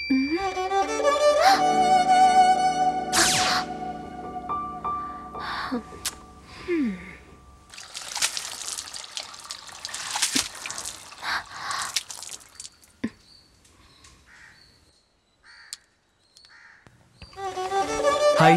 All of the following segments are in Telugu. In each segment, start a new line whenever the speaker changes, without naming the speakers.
హాయ్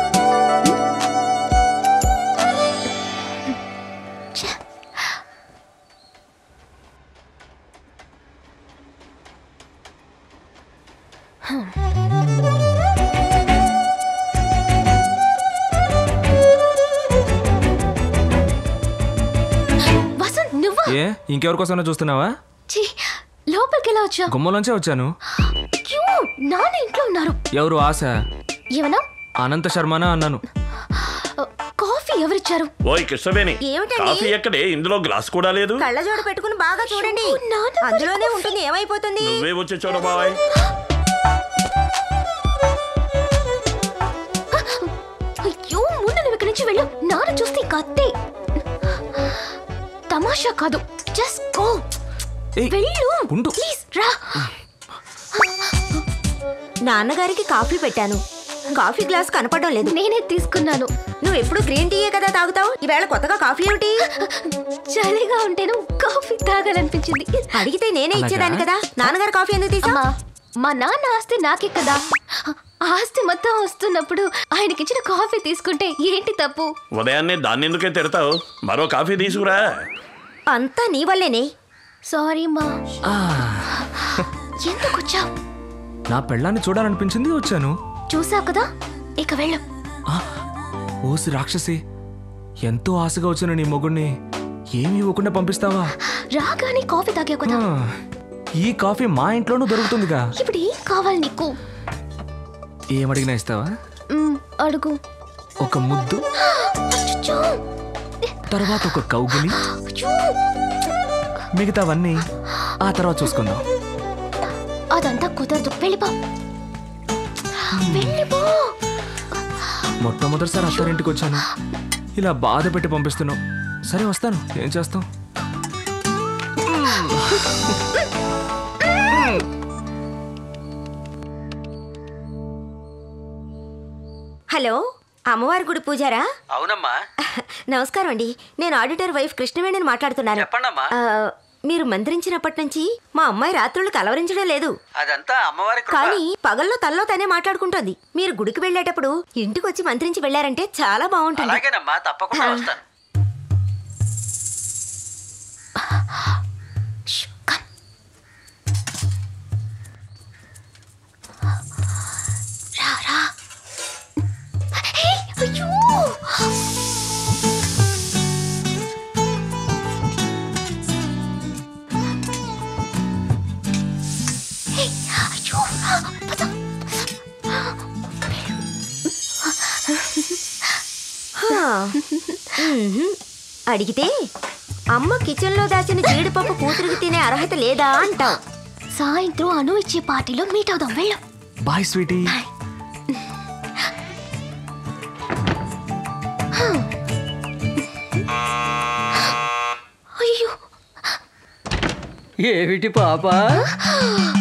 వసంత్ నువ్వా
ఏ ఇంకెవరికోసమైనా చూస్తున్నావా
ఛీ, లోపలికి ఎలా వచ్చావు
గుమ్మలోంచే వచ్చాను
క్యూ నాన్న ఇంట్లో ఉన్నారు
ఎవరు ఆశ
ఏమన్నా
అనంత శర్మనా అన్నాను
కాఫీ ఎవరిచ్చారు
ఓయ్ కృష్ణవేణి
ఏమిటండి?
కాఫీ ఎక్కడే ఇందులో గ్లాస్ కూడా లేదు
కళ్ళజోడు పెట్టుకుని బాగా చూడండి
అయ్యో, నాన్న మరి
అందులోనే
కాఫీ.
ఉంటుంది ఏమైపోతుంది
నువ్వే వచ్చి చూడ బాబాయ్
అయ్యో ముందు నువ్వు ఇక్కడి నుంచి వెళ్ళు నాన్న చూస్తే కత్తే తమాషా కాదు జస్ట్ గో
ఏయ్,
వెళ్ళు
ఉండు.
ప్లీజ్ రా
నాన్నగారికి కాఫీ పెట్టాను కాఫీ గ్లాస్ కనపడడం లేదు
నేనే తీసుకున్నాను
నువ్వు ఎప్పుడు గ్రీన్ టీయే కదా తాగుతావు ఈవేళ కొత్తగా కాఫీ ఏమిటి
చలిగా ఉంటేను కాఫీ తాగాలనిపించింది
అడిగితే నేనే ఇచ్చేదాన్ని కదా నాన్నగారు కాఫీ ఎందుకు తీసా
అమ్మా మా నాన్న ఆస్తి నాకే కదా ఆస్తి మొత్తం వస్తున్నప్పుడు ఆయనకిచ్చిన కాఫీ తీసుకుంటే ఏంటి తప్పు
ఉదయాన్నే దాన్ని ఎందుకే తిడతావు మరో కాఫీ తీసుకురా
అంతా నీ వల్లేనే
సారీ మా
ఆ,
ఎందుకు వచ్చావు
నా పెళ్ళాన్ని చూడాలనిపించింది వచ్చాను
చూసావు కదా ఇక వెళ్ళు
ఆ, ఓసి రాక్షసి ఎంతో ఆశగా వచ్చిన నీ మొగుణ్ణి ఏమీ ఇవ్వకుండా పంపిస్తావా
రాగానే కాఫీ తాగావు కదా
ఆ, ఈ కాఫీ మా ఇంట్లోనూ దొరుకుతుందిగా
ఇప్పుడు ఏం కావాలి నీకు
ఏమడిగినా ఇస్తావా
మ్, అడుగు
ఒక ముద్దు
అచ్చచ్చో!
తర్వాత ఒక కౌగులి
అయ్యో!
మిగతావన్నీ ఆ తర్వాత చూసుకుందాం
అదంతా కుదరదు వెళ్ళిపో వెళ్ళిపో
మొట్టమొదటిసారి అత్తారింటికి వచ్చాను ఇలా బాధ పెట్టి పంపిస్తున్నావు సరే వస్తాను ఏం చేస్తాం
హలో అమ్మవారి గుడి పూజారా
అవునమ్మా
నమస్కారం అండి నేను ఆడిటర్ వైఫ్ కృష్ణవేణిని మాట్లాడుతున్నాను
చెప్పండమ్మా
ఆ, మీరు మంత్రించినప్పటి నుంచి మా అమ్మాయి రాత్రులు కలవరించడం లేదు
అదంతా అమ్మవారి కృప.
కానీ పగల్లో తల్లో తనే మాట్లాడుకుంటోంది మీరు గుడికి వెళ్ళేటప్పుడు ఇంటికి వచ్చి మంత్రించి వెళ్ళారంటే చాలా బాగుంటుంది
అలాగేనమ్మా తప్పకుండా వస్తాను
ష్, కమ్. రా రా హే, అయ్యో హే, అయ్యో పద.
హా. మ్మ్హ్మ్. అడిగితే అమ్మ కిచెన్లో దాచిన జీడిపప్పు కూతురికి తినే అర్హత లేదా అంటావు
సాయంత్రం అను ఇచ్చే పార్టీలో మీట్ అవుదాం వెళ్ళు
బాయ్ స్వీటీ
అయ్యో
ఏమిటి పాప